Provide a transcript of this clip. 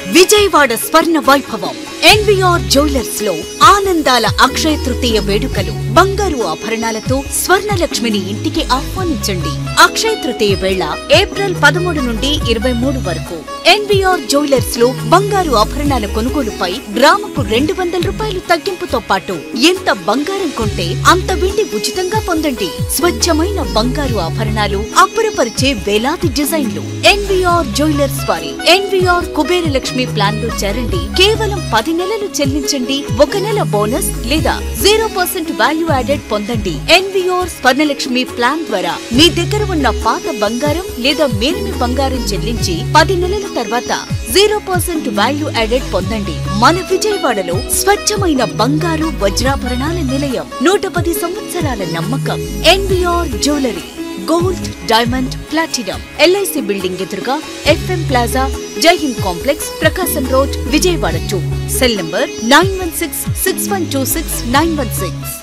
విజయవాడ స్వర్ణ వైభవం NVR jewellers లో ఆనందాల అక్షయ తృతీయ వేడుకలు బంగారు ఆభరణాలతో స్వర్ణలక్ష్మిని ఇంటికి ఆహ్వానించండి అక్షయ తృతీయ వేళ ఏప్రిల్ పదమూడు నుండి ఇరవై మూడు వరకు ఎన్విఆర్ జ్యువెలర్స్ లో బంగారు ఆభరణాల కొనుగోలుపై గ్రాముకు రెండు వందల రూపాయలు తగ్గింపుతో పాటు ఎంత బంగారం కొంటే అంత వెండి ఉచితంగా పొందండి స్వచ్ఛమైన బంగారు ఆభరణాలు అబ్బురపరిచే వేలాది డిజైన్లు ఎన్విఆర్ జ్యువెలర్స్ వారి ఎన్విఆర్ కుబేర లక్ష్మి ప్లాన్ లో చేరండి కేవలం పది నెలలు చెల్లించండి ఒక నెల బోనస్ లేదా జీరో పర్సెంట్ వాల్యూ యాడెడ్ పొందండి ఎన్విఆర్ స్వర్ణలక్ష్మి ప్లాన్ ద్వారా మీ దగ్గర ఉన్న పాత బంగారం లేదా మేలిమి బంగారం చెల్లించి పది నెలల తర్వాత జీరో పర్సెంట్ వాల్యూ యాడెడ్ పొందండి మన విజయవాడలో స్వచ్ఛమైన బంగారు వజ్రాభరణాల నిలయం నూట పది సంవత్సరాల నమ్మకం NVR jewellery gold diamond platinum LIC building ఎదురుగా FM plaza Jaihind complex Prakasam road Vijayawada two cell number nine one six six one two six nine one six